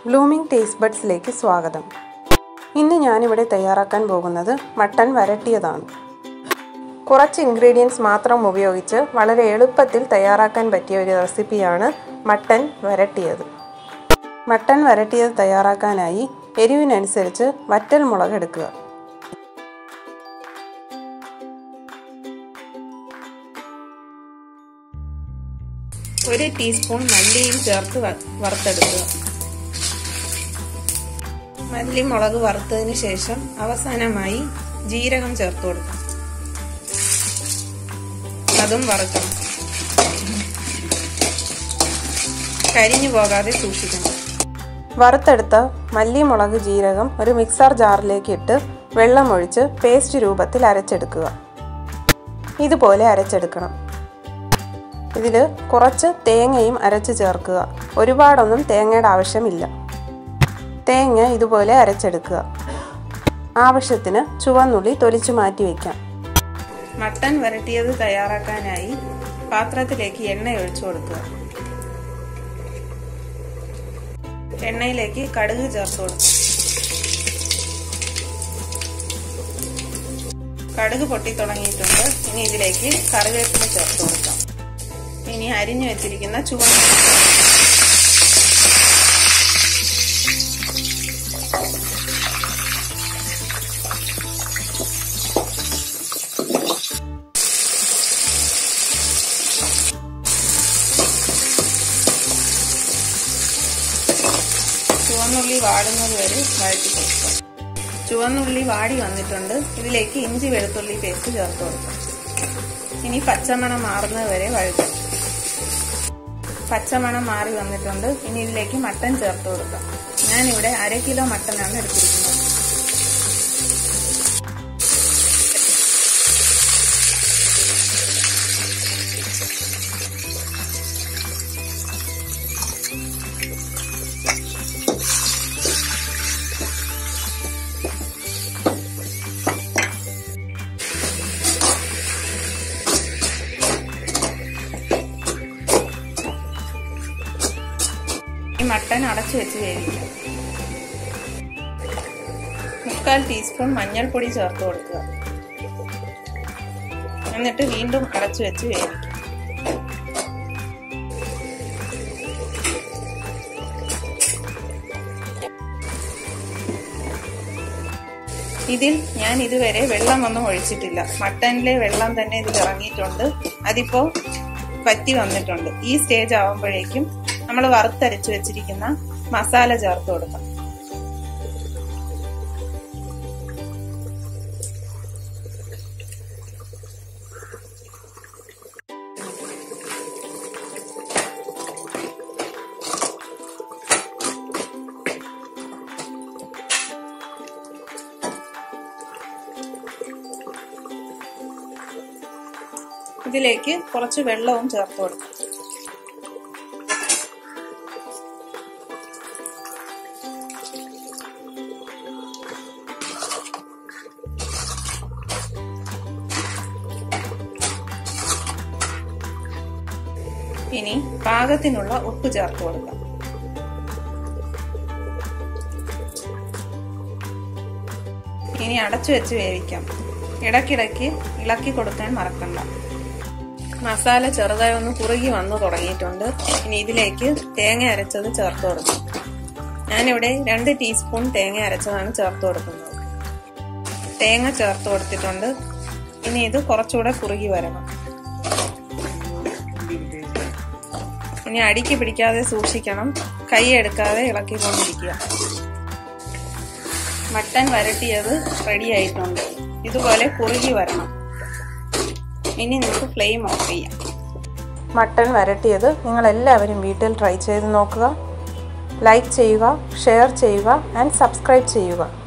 blooming taste ബഡ്സിലേക്ക് സ്വാഗതം ഇന്ന് ഞാനിവിടെ തയ്യാറാക്കാൻ പോകുന്നത് മട്ടൺ വരട്ടിയതാണ് കുറച്ച് ഇൻഗ്രീഡിയൻസ് മാത്രം ഉപയോഗിച്ച് വളരെ എളുപ്പത്തിൽ തയ്യാറാക്കാൻ പറ്റിയ ഒരു റെസിപ്പിയാണ് മട്ടൺ വരട്ടിയത് മട്ടൺ വരട്ടിയത് തയ്യാറാക്കാനായി എരിവിനനുസരിച്ച് വറ്റൽ മുളക് എടുക്കുക ഒരു ടീസ്പൂൺ മല്ലിയും ചേർത്ത് വറുത്തെടുക്കുക മല്ലി മുളക് വറുത്തതിന് ശേഷം അവസാനമായി ജീരകം ചേർത്ത് കൊടുക്കുക അതും വറുക്കണം കരിഞ്ഞു പോകാതെ സൂക്ഷിക്കണം വറുത്തെടുത്ത മല്ലി മുളക് ജീരകം ഒരു മിക്സർ ജാറിലേക്ക് ഇട്ട് വെള്ളമൊഴിച്ച് പേസ്റ്റ് രൂപത്തിൽ അരച്ചെടുക്കുക ഇതുപോലെ അരച്ചെടുക്കണം ഇതിൽ കുറച്ച് തേങ്ങയും അരച്ച് ചേർക്കുക ഒരുപാടൊന്നും തേങ്ങയുടെ ആവശ്യമില്ല തേങ്ങ ഇതുപോലെ അരച്ചെടുക്കുക ആവശ്യത്തിന് ചുവന്നുള്ളി തൊലിച്ചു മാറ്റി വയ്ക്കാം മട്ടൻ വരട്ടിയത് തയ്യാറാക്കാനായി പാത്രത്തിലേക്ക് എണ്ണ ഒഴിച്ചു കൊടുക്കുക എണ്ണയിലേക്ക് കടുക് ചേർത്ത് കൊടുക്കുക കടുക് പൊട്ടി തുടങ്ങിയിട്ടുണ്ട് ഇനി ഇതിലേക്ക് കറിവേപ്പില ചേർത്ത് കൊടുക്കാം ഇനി അരിഞ്ഞു വെച്ചിരിക്കുന്ന ചുവന്ന ചുവന്നുള്ളി വാടുന്നത് വരെ വഴറ്റി കൊടുക്കുക ചുവന്നുള്ളി വാടി വന്നിട്ടുണ്ട് ഇതിലേക്ക് ഇഞ്ചി വെളുത്തുള്ളി പേസ്റ്റ് ചേർത്ത് കൊടുക്കാം ഇനി പച്ചമണം മാറുന്നത് വരെ വഴറ്റും പച്ചമണം മാറി വന്നിട്ടുണ്ട് ഇനി ഇതിലേക്ക് മട്ടൻ ചേർത്ത് കൊടുക്കാം ഞാനിവിടെ അര കിലോ മട്ടനാണ് എടുത്തിരിക്കുന്നത് ഈ മട്ടൻ അടച്ചു വെച്ച് വേവിക്കാം മുക്കാൽ ടീസ്പൂൺ മഞ്ഞൾപ്പൊടി ചേർത്ത് കൊടുക്കുക എന്നിട്ട് വീണ്ടും അടച്ചു വെച്ച് വേവിക്കാം ഇതിൽ ഞാൻ ഇതുവരെ വെള്ളമൊന്നും ഒഴിച്ചിട്ടില്ല മട്ടനിലെ വെള്ളം തന്നെ ഇതിൽ ഇറങ്ങിയിട്ടുണ്ട് അതിപ്പോ വറ്റി വന്നിട്ടുണ്ട് ഈ സ്റ്റേജ് ആവുമ്പോഴേക്കും നമ്മൾ വറുത്തരച്ച് വെച്ചിരിക്കുന്ന മസാല ചേർത്ത് കൊടുക്കാം ഇതിലേക്ക് കുറച്ച് വെള്ളവും ചേർത്ത് കൊടുക്കാം ഇനി പാകത്തിനുള്ള ഉപ്പ് ചേർത്ത് കൊടുക്കാം ഇനി അടച്ചു വെച്ച് വേവിക്കാം ഇടയ്ക്കിടയ്ക്ക് ഇളക്കി കൊടുക്കാൻ മറക്കണ്ട മസാല ചെറുതായി ഒന്ന് കുറുകി വന്നു തുടങ്ങിയിട്ടുണ്ട് ഇനി ഇതിലേക്ക് തേങ്ങ അരച്ചത് ചേർത്ത് കൊടുക്കാം ഞാനിവിടെ രണ്ട് ടീസ്പൂൺ തേങ്ങ അരച്ചതാണ് ചേർത്ത് കൊടുക്കുന്നത് തേങ്ങ ചേർത്ത് കൊടുത്തിട്ടുണ്ട് ഇനി ഇത് കുറച്ചുകൂടെ കുറുകി വരണം ഇനി അടിക്ക് പിടിക്കാതെ സൂക്ഷിക്കണം കൈ എടുക്കാതെ ഇളക്കിക്കൊണ്ടിരിക്കുക മട്ടൻ വരട്ടിയത് റെഡി ആയിട്ടുണ്ട് ഇതുപോലെ കുറുകി വരണം ഇനി നമുക്ക് ഫ്ലെയിം ഓഫ് ചെയ്യാം മട്ടൺ വരട്ടിയത് നിങ്ങൾ എല്ലാവരും വീട്ടിൽ ട്രൈ ചെയ്ത് നോക്കുക ലൈക്ക് ചെയ്യുക ഷെയർ ചെയ്യുക ആൻഡ് സബ്സ്ക്രൈബ് ചെയ്യുക